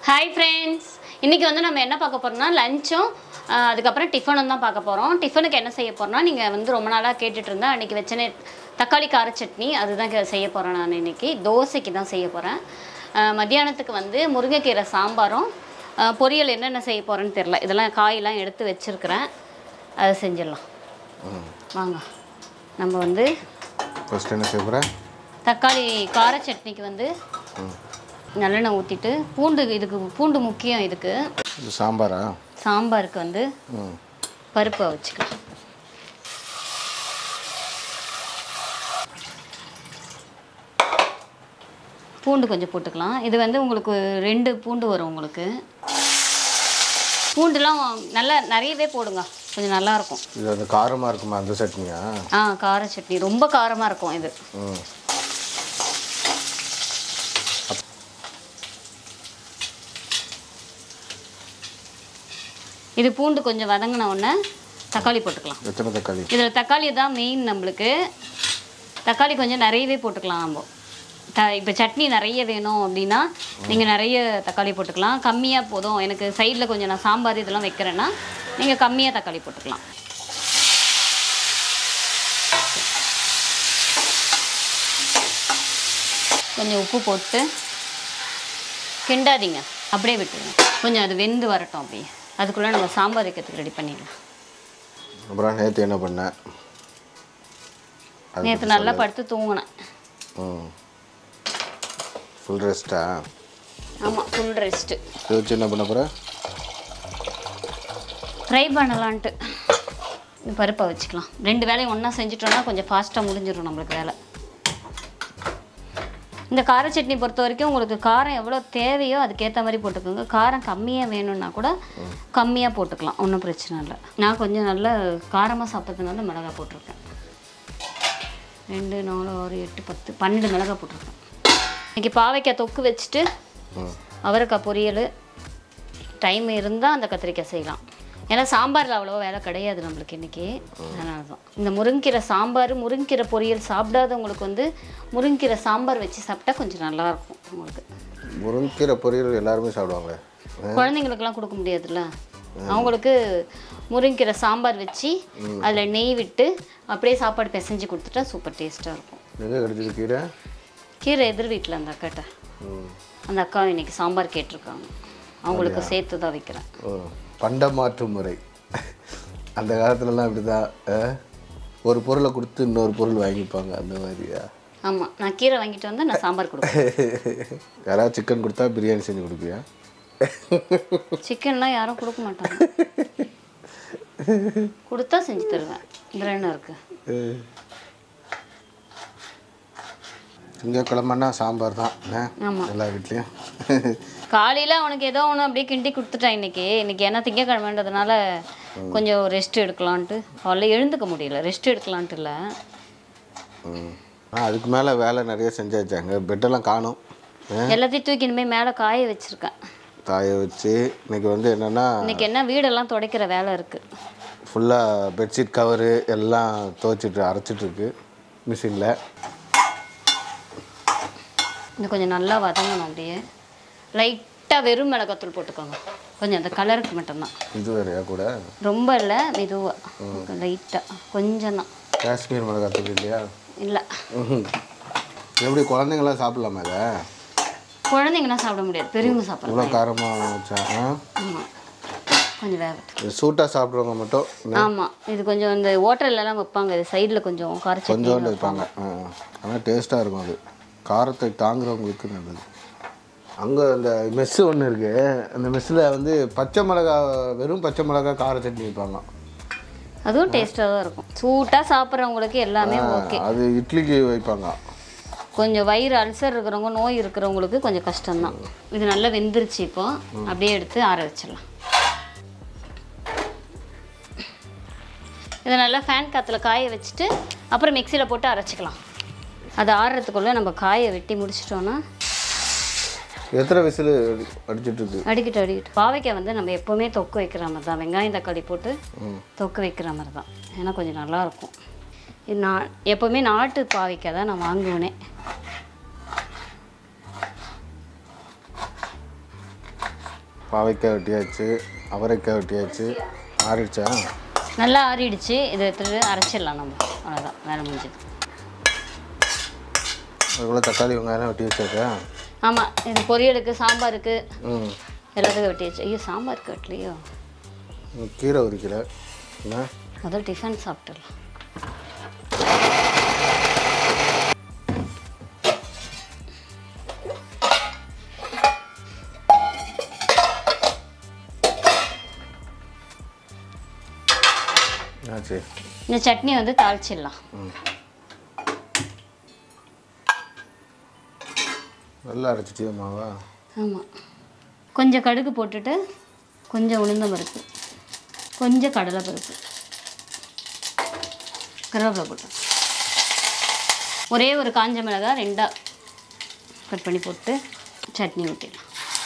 Hi friends இன்றைக்கி வந்து நம்ம என்ன பார்க்க போகிறோம்னா லஞ்சும் அதுக்கப்புறம் டிஃபனும் தான் பார்க்க போகிறோம் டிஃபனுக்கு என்ன செய்ய போகிறோம்னா நீங்கள் வந்து ரொம்ப நாளாக கேட்டுட்டு இருந்தா அன்றைக்கி வச்சனே தக்காளி கார சட்னி அதுதான் கே- செய்ய போகிறேன் நான் இன்னைக்கு தோசைக்கு தான் செய்ய போகிறேன் மத்தியானத்துக்கு வந்து முருங்கைக்கீரை சாம்பாரும் அஹ், பொரியல் என்னென்ன செய்ய போகிறேன்னு தெரில இதெல்லாம் காயெல்லாம் எடுத்து வச்சுருக்கிறேன் அதை செஞ்சிடலாம் வாங்க நம்ம வந்து ஃபஸ்ட் என்ன செய்ய போகிற தக்காளி கார சட்னிக்கு வந்து நல்லெண்ணெய் ஊற்றிட்டு பூண்டு இதுக்கு பூண்டு முக்கியம் இதுக்கு இது சாம்பாரா சாம்பாருக்கு வந்து ம் பருப்பை வச்சுக்கலாம் பூண்டு கொஞ்சம் போட்டுக்கலாம் இது வந்து உங்களுக்கு ரெண்டு பூண்டு வரும் உங்களுக்கு பூண்டுலாம் நல்லா நிறையவே போடுங்க கொஞ்சம் நல்லாயிருக்கும் இது அந்த காரமாக இருக்குமா அந்த சட்னியா ஆ கார சட்னி ரொம்ப காரமாக இருக்கும் இது ம் இது பூண்டு கொஞ்சம் வதங்கின உடனே தக்காளி போட்டுக்கலாம் எத்தனை தக்காளி இதில் தக்காளி தான் மெயின் நம்மளுக்கு தக்காளி கொஞ்சம் நிறையவே போட்டுக்கலாம் நம்ம த இப்போ சட்னி நிறைய வேணும் அப்படின்னா நீங்கள் நிறைய தக்காளி போட்டுக்கலாம் கம்மியாக போதும் எனக்கு சைடில் கொஞ்சம் நான் சாம்பார் இதெல்லாம் வைக்கிறேன்னா நீங்கள் கம்மியாக தக்காளி போட்டுக்கலாம் கொஞ்சம் உப்பு போட்டு கிண்டாதீங்க அப்படியே விட்டுருங்க கொஞ்சம் அது வெந்து வரட்டும் அப்படியே அதுக்குள்ளே நம்ம சாம்பார் வைக்கிறதுக்கு ரெடி பண்ணிடலாம் அப்புறம் நேற்று என்ன பண்ணேன் அது நேற்று நல்லா படுத்து தூங்கினேன் ம் ஃபுல் ரெஸ்ட்டா ஆமாம் ஃபுல் ரெஸ்ட்டு இதை வச்சு என்ன பண்ண போகிற ஃப்ரை பண்ணலான்ட்டு இந்த பருப்பை வச்சுக்கலாம் ரெண்டு வேலையும் ஒன்றா செஞ்சுட்டோம்னா கொஞ்சம் ஃபாஸ்ட்டாக முடிஞ்சிடும் நம்மளுக்கு வேலை இந்த கார சட்னி பொறுத்த வரைக்கும் உங்களுக்கு காரம் எவ்வளோ தேவையோ அதுக்கேற்ற மாதிரி போட்டுக்கோங்க காரம் கம்மியாக வேணும்னா கூட கம்மியாக போட்டுக்கலாம் ஒன்றும் பிரச்சனை இல்லை நான் கொஞ்சம் நல்ல காரமாக சாப்பிட்றதுனால மிளகா போட்டிருக்கேன் ரெண்டு நாலு ஆறு எட்டு பத்து பன்னெண்டு மிளகா போட்டிருக்கேன் இன்னைக்கு பாவைக்காய் தொக்கு வச்சுட்டு ம் அவரைக்காய் பொரியல் டைம் இருந்தால் அந்த கத்திரிக்காய் செய்யலாம் ஏன்னா சாம்பாரில் அவ்வளோவா வேலை கிடையாது நம்மளுக்கு இன்றைக்கி அதனால தான் இந்த முருங்கீரை சாம்பார் முருங்கீரை பொரியல் சாப்பிடாதவங்களுக்கு வந்து முருங்கீரை சாம்பார் வச்சு சாப்பிட்டா கொஞ்சம் நல்லாயிருக்கும் உங்களுக்கு முருங்கீரை பொரியல் எல்லாருமே சாப்பிடுவாங்க குழந்தைங்களுக்கெல்லாம் கொடுக்க முடியாதுல்ல அவங்களுக்கு முருங்கீரை சாம்பார் வச்சு அதில் நெய் விட்டு அப்படியே சாப்பாடு பிசைஞ்சு கொடுத்துட்டா சூப்பர் டேஸ்ட்டாக இருக்கும் எங்கே கிடைச்சது கீரை கீரை எதிர் வீட்டில் அந்த அக்காட்ட ம் அந்த அக்கா இன்னைக்கு சாம்பார் கேட்டிருக்காங்க அவங்களுக்கு சேர்த்து தான் வைக்கிறேன் ஓ பண்டமாற்று முறை அந்த காலத்துலலாம் இப்படி தான் ஒரு பொருளை கொடுத்து இன்னொரு பொருள் வாங்கிப்பாங்க அந்த மாதிரியா ஆமாம் நான் கீரை வாங்கிட்டு வந்தால் நான் சாம்பார் கொடுப்பேன் யாராவது சிக்கன் கொடுத்தா பிரியாணி செஞ்சு கொடுப்பியா சிக்கன்லாம் யாரும் கொடுக்க மாட்டாங்க கொடுத்தா செஞ்சு தருவேன் இதில் என்ன இருக்கு திங்கக்கிழமைன்னா சாம்பார் தான் என்ன? ஆமாம் எல்லா வீட்லேயும் காலையில் அவனுக்கு ஏதோ ஒன்று அப்படியே கிண்டி கொடுத்துட்டேன் இன்னைக்கு இன்னைக்கு ஏன்னா திங்கக்கிழமைன்றதுனால கொஞ்சம் ரெஸ்ட் எடுக்கலான்ட்டு காலைல எழுந்துக்க முடியல ரெஸ்ட் எடுக்கலான்ட்டு இல்லை ம் ஆ அதுக்கு மேலே வேலை நிறைய செஞ்சாச்சாங்க பெட்டெல்லாம் காணும் எல்லாத்தையும் தூக்கி இனிமேல் மேலே காய வச்சுருக்கேன் தாயை வச்சு இன்னைக்கு வந்து என்னென்னா இன்னைக்கு என்ன வீடெல்லாம் துடைக்கிற வேலை இருக்குது ஃபுல்லாக பெட்ஷீட் கவரு எல்லாம் துவைச்சிட்டு அரைச்சிட்ருக்கு மிஷினில் இன்னும் கொஞ்சம் நல்லா வதங்கணும் அப்படியே லைட்டாக வெறும் மிளகாத்தூள் போட்டுக்கோங்க கொஞ்சம் அந்த கலருக்கு மட்டும்தான் இது வேறையா கூட ரொம்ப இல்லை மெதுவாக லைட்டாக கொஞ்சம் தான் காஷ்மீர் மிளகாத்தூள் இல்லையா இல்லை ம்ஹும். எப்படி குழந்தைங்களாம் சாப்பிடலாமா இதை குழந்தைங்கன்னா சாப்பிட முடியாது பெரியவங்க சாப்பிடலாம் இவ்வளோ காரமாக வச்சா ஆ? ஆமாம் கொஞ்சம் வேகட்டும் இது சூட்டாக சாப்பிட்றவங்க மட்டும் என்ன? ஆமாம் இது கொஞ்சம் இந்த ஹோட்டல்லலாம் வைப்பாங்க இது சைடில் கொஞ்சம் கார கொஞ்சோண்டு வைப்பாங்க ஆனால் டேஸ்ட்டாக இருக்கும் அது காரத்தை தாங்குறவங்களுக்கு நல்லது அங்கே அந்த மெஸ்ஸு ஒன்று இருக்குது அந்த மெஸ்ஸில் வந்து பச்சை மிளகா வெறும் பச்சை மிளகா கார சட்னி வைப்பாங்க அதுவும் டேஸ்ட்டாக தான் இருக்கும் சூட்டாக சாப்பிட்றவங்களுக்கு எல்லாமே ஓகே அது இட்லிக்கு வைப்பாங்க கொஞ்சம் வயிறு அல்சர் இருக்கிறவங்க நோய் இருக்கிறவங்களுக்கு கொஞ்சம் கஷ்டம்தான் இது நல்லா வெந்துருச்சு இப்போ அப்படியே எடுத்து ஆற வச்சிடலாம் இதை நல்லா ஃபேன் காற்றுல காய வச்சுட்டு அப்புறம் மிக்சியில் போட்டு அரைச்சிக்கலாம் அது ஆறுறதுக்குள்ளே நம்ம காயை வெட்டி முடிச்சிட்டோன்னா எத்தனை விசில் அடிச்சிட்டு இருக்கு அடிக்கிட்டு அடிக்கிட்டு பாவைக்காய் வந்து நம்ம எப்போவுமே தொக்கு வைக்கிற மாதிரி தான் வெங்காயம் தக்காளி போட்டு தொக்கு வைக்கிற மாதிரி தான் ஏன்னா கொஞ்சம் நல்லாயிருக்கும் இது நான் எப்போவுமே நாட்டு பாவைக்காய் தான் நான் வாங்குவேனே பாவைக்காய் வெட்டியாச்சு அவரைக்காய் வெட்டியாச்சு ஆறிடுச்சா நல்லா ஆறிடுச்சு இதை எடுத்துட்டு அரைச்சிடலாம் நம்ம அவ்வளோதான் வேலை முடிஞ்சது அதுக்குள்ளே தக்காளி வெங்காயம் வெட்டி வச்சிருக்கேன் ஆமாம் இது பொரியலுக்கு சாம்பாருக்கு ம் எல்லாத்துக்கும் வெட்டி வச்சு ஐயோ சாம்பாருக்கு வெட்டலையோ ம், கீரை உரிக்கல என்ன முதல் டிஃபன் சாப்பிட்டுடலாம் ஆச்சு இந்த சட்னி வந்து தாளிச்சிடலாம் நல்லா அரைச்சிட்டியா மாவா ஆமாம் கொஞ்சம் கடுகு போட்டுட்டு கொஞ்சம் உளுந்தம் பருப்பு கொஞ்சம் கடலை பருப்பு கருவேப்பிலை போட்டேன் ஒரே ஒரு காஞ்ச மிளகாய் ரெண்டாக கட் பண்ணி போட்டு சட்னி ஊற்றிடலாம்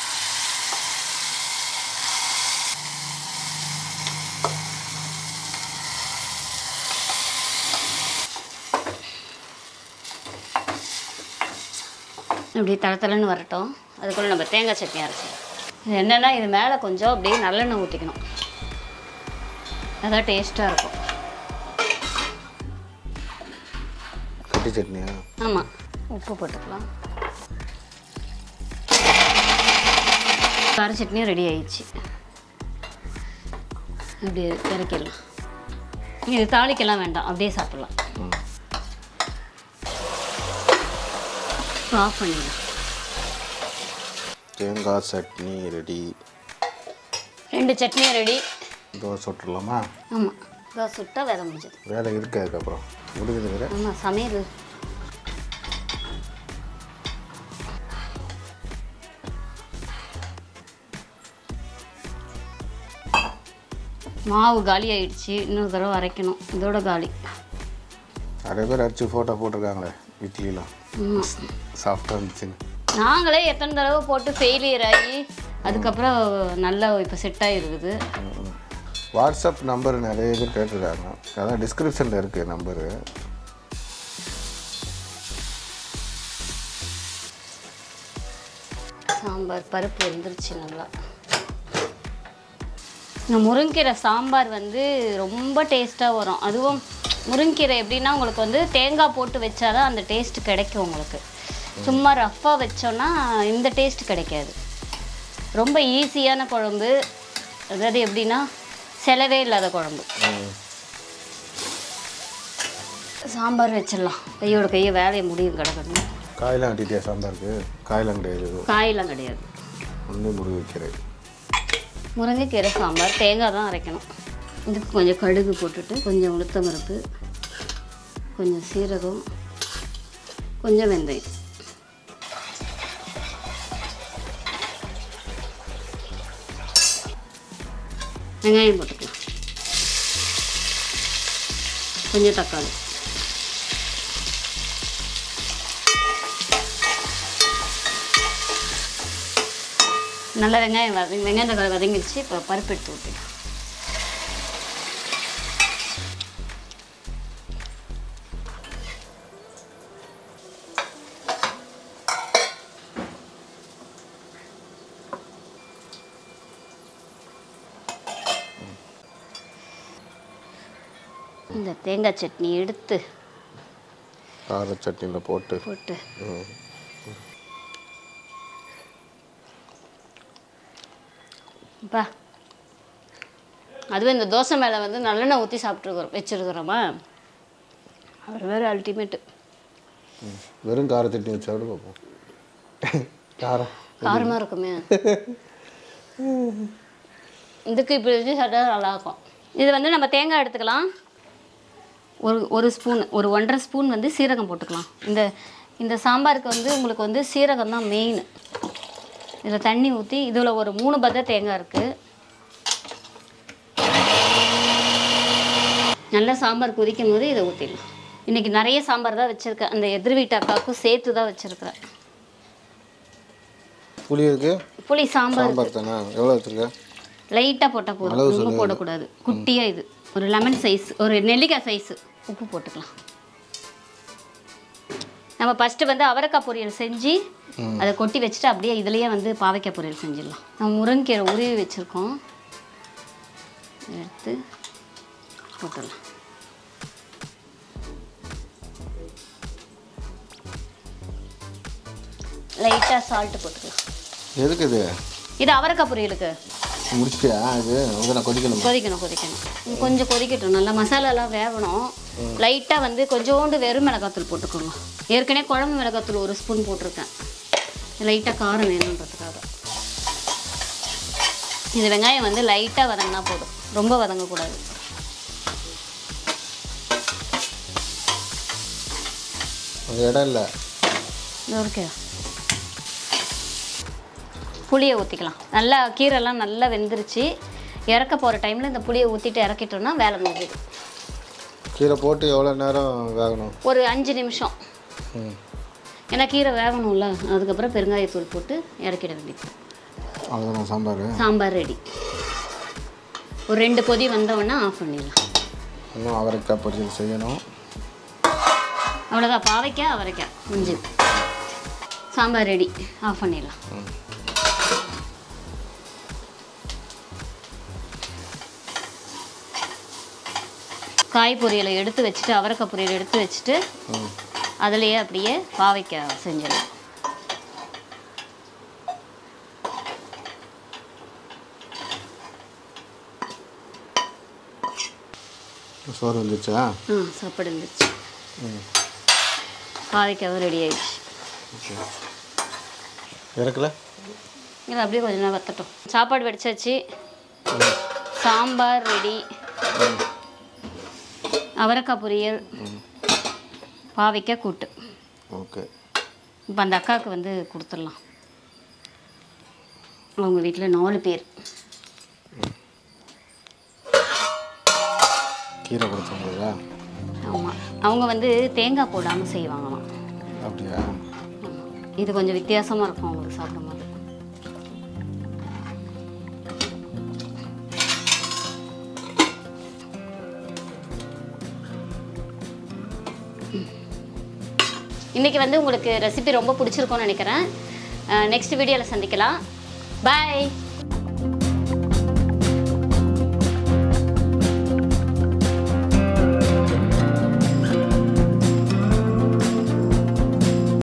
இப்படி தளத்தலன்னு வரட்டும் அதுக்குள்ளே நம்ம தேங்காய் சட்னி அரைச்சிடலாம் இது என்னென்னா இது மேலே கொஞ்சம் அப்படியே நல்லெண்ணெய் ஊற்றிக்கணும் அதான் டேஸ்ட்டாக இருக்கும் கட்டி சட்னியா ஆமாம் உப்பு போட்டுக்கலாம் கார சட்னியும் ரெடி ஆயிடுச்சு இப்படி இறக்கிடலாம் இது தாளிக்கெல்லாம் வேண்டாம் அப்படியே சாப்பிட்லாம் ம் ஆஃப் பண்ணிடலாம் தேங்காய் சட்னி ரெடி ரெண்டு சட்னியும் ரெடி தோசை சுட்டுடலாமா ஆமாம் தோசை சுட்டால் வேலை முடிஞ்சது வேலை இருக்கு அதுக்கப்புறம் முடிஞ்சது வேறு ஆமாம் சமையல் மாவு காலி ஆயிடுச்சு இன்னொரு தடவை அரைக்கணும் இதோட காலி நிறைய பேர் அடிச்சு ஃபோட்டோ போட்டிருக்காங்களே இட்லிலாம் ஆமாம் சாஃப்டாக இருந்துச்சுன்னு நாங்களே எத்தனை தடவை போட்டு ஃபெயிலியர் ஆகி அதுக்கப்புறம் நல்லா இப்போ செட் ஆகிருக்குது ம். வாட்ஸ்அப் நம்பர் நிறைய பேர் கேட்டிருக்காங்க அதான் டிஸ்கிரிப்ஷனில் இருக்குது நம்பரு சாம்பார் பருப்பு வெந்துருச்சு நல்லா இந்த முருங்கீரை சாம்பார் வந்து ரொம்ப டேஸ்ட்டாக வரும் அதுவும் முருங்கீரை எப்படின்னா உங்களுக்கு வந்து தேங்காய் போட்டு வச்சாதான் அந்த டேஸ்ட் கிடைக்கும் உங்களுக்கு சும்மா ரஃப்பாக வச்சோன்னா இந்த டேஸ்ட் கிடைக்காது ரொம்ப ஈஸியான குழம்பு அதாவது எப்படின்னா செலவே இல்லாத குழம்பு ம். சாம்பார் வச்சிடலாம் கையோட கையை வேலையை முடியும் கிடக்கணும் காயெல்லாம் வெட்டிட்டியா சாம்பாருக்கு காயெல்லாம் கிடையாது காயெல்லாம் கிடையாது ஒன்று முருங்கைக்கீரை முருங்கைக்கீரை சாம்பார் தேங்காய் தான் அரைக்கணும் இதுக்கு கொஞ்சம் கடுகு போட்டுட்டு கொஞ்சம் உளுத்தம் பருப்பு கொஞ்சம் சீரகம் கொஞ்சம் வெந்தயம் வெங்காயம் போட்டுக்கலாம் கொஞ்சம் தக்காளி நல்லா வெங்காயம் வதங்கி வெங்காயம் தக்காளி வதங்கிடுச்சு இப்போ பருப்பு எடுத்து ஊற்றிக்கலாம் இந்த தேங்காய் சட்னி எடுத்து கார சட்னியில் போட்டு போட்டு ம். அப்பா அதுவும் இந்த தோசை மேலே வந்து நல்லெண்ணெய் ஊற்றி சாப்பிட்ருக்குறோம் வச்சுருக்குறோமா அவர் வேறு அல்டிமேட்டு வெறும் கார சட்னி வச்சு சாப்பிட பார்ப்போம் காரம் காரமாக இருக்குமே இதுக்கு இப்படி வச்சு சாப்பிட்டா நல்லாயிருக்கும் இது வந்து நம்ம தேங்காய் எடுத்துக்கலாம் ஒரு ஒரு ஸ்பூன் ஒரு ஒன்றரை ஸ்பூன் வந்து சீரகம் போட்டுக்கலாம் இந்த இந்த சாம்பாருக்கு வந்து உங்களுக்கு வந்து சீரகம் தான் மெயின் இதில் தண்ணி ஊற்றி இதில் ஒரு மூணு பத தேங்காய் இருக்குது நல்லா சாம்பார் கொதிக்கும் போது இதை ஊற்றிடலாம் இன்றைக்கி நிறைய சாம்பார் தான் வச்சுருக்கேன் அந்த எதிர் வீட்டு அக்காவுக்கும் சேர்த்து தான் வச்சுருக்கிறேன் புளி இருக்கு புளி சாம்பார் சாம்பார் தானே எவ்வளோ வச்சுருக்க லைட்டாக போட்டால் போதும் ரொம்ப போடக்கூடாது குட்டியாக இது ஒரு லெமன் சைஸ் ஒரு நெல்லிக்காய் சைஸ் உப்பு போட்டுக்கலாம் நம்ம ஃபஸ்ட்டு வந்து அவரைக்காய் பொரியல் செஞ்சு அதை கொட்டி வச்சுட்டு அப்படியே இதுலேயே வந்து பாவைக்காய் பொரியல் செஞ்சிடலாம் நம்ம முருங்கீரை உருவி வச்சுருக்கோம் எடுத்து போட்டுடலாம் லைட்டாக சால்ட்டு போட்டுக்கலாம் எதுக்கு இது இது அவரைக்காய் பொரியலுக்கு முடிச்சிட்டியா இது வந்து நான் கொதிக்கணுமா கொதிக்கணும் கொதிக்கணும் இன்னும் கொஞ்சம் கொதிக்கட்டும் நல்லா மசாலாலாம் வேகணும் லைட்டாக வந்து கொஞ்சோண்டு வெறும் மிளகாத்தூள் போட்டுக்கோங்க ஏற்கனவே குழம்பு மிளகாத்தூள் ஒரு ஸ்பூன் போட்டிருக்கேன் லைட்டாக காரம் வேணுன்றதுக்காக இது வெங்காயம் வந்து லைட்டாக வதங்கினா போதும் ரொம்ப வதங்கக்கூடாது அது இடம் இல்லை இது ஓகே புளியை ஊற்றிக்கலாம் நல்லா கீரைலாம் நல்லா வெந்துருச்சு இறக்க போகிற டைமில் இந்த புளியை ஊற்றிட்டு இறக்கிட்டோம்னா வேலை முடியுது கீரை போட்டு எவ்வளோ நேரம் வேகணும் ஒரு அஞ்சு நிமிஷம் ம் ஏன்னா கீரை வேகணும்ல அதுக்கப்புறம் பெருங்காயத்தூள் போட்டு இறக்கிட வேண்டியது அவ்வளோதான் சாம்பார் சாம்பார் ரெடி ஒரு ரெண்டு கொதி வந்தவொடனே ஆஃப் பண்ணிடலாம் இன்னும் அவரைக்காய் பொரியல் செய்யணும் அவ்வளோதான் பாவைக்காய் அவரைக்காய் முடிஞ்சு சாம்பார் ரெடி ஆஃப் பண்ணிடலாம் காய் பொரியலை எடுத்து வச்சுட்டு அவரைக்காய் பொரியல் எடுத்து வச்சுட்டு ம் அதுலேயே அப்படியே பாவைக்காய் செஞ்சிடலாம் சோறு வந்துச்சா ஆ சாப்பாடு இருந்துச்சு ம் பாவைக்காவும் ரெடி ஆயிடுச்சு ஓகே இறக்கல இல்லை அப்படியே கொஞ்ச நேரம் வத்தட்டும் சாப்பாடு வடிச்சாச்சு சாம்பார் ரெடி அவரைக்காய் பொரியல் பாவைக்காய் கூட்டு ஓகே இப்போ அந்த அக்காவுக்கு வந்து கொடுத்துடலாம் அவங்க வீட்டில் நாலு பேர் கீரை கொடுத்தவங்களா ஆமாம் அவங்க வந்து தேங்காய் போடாமல் செய்வாங்களாம் அப்படியா ஆமா. இது கொஞ்சம் வித்தியாசமாக இருக்கும் அவங்களுக்கு சாப்பிடும்போது இன்னைக்கு வந்து உங்களுக்கு ரெசிபி ரொம்ப பிடிச்சிருக்கும்னு நினைக்கிறேன் நெக்ஸ்ட் வீடியோவில் சந்திக்கலாம் பாய்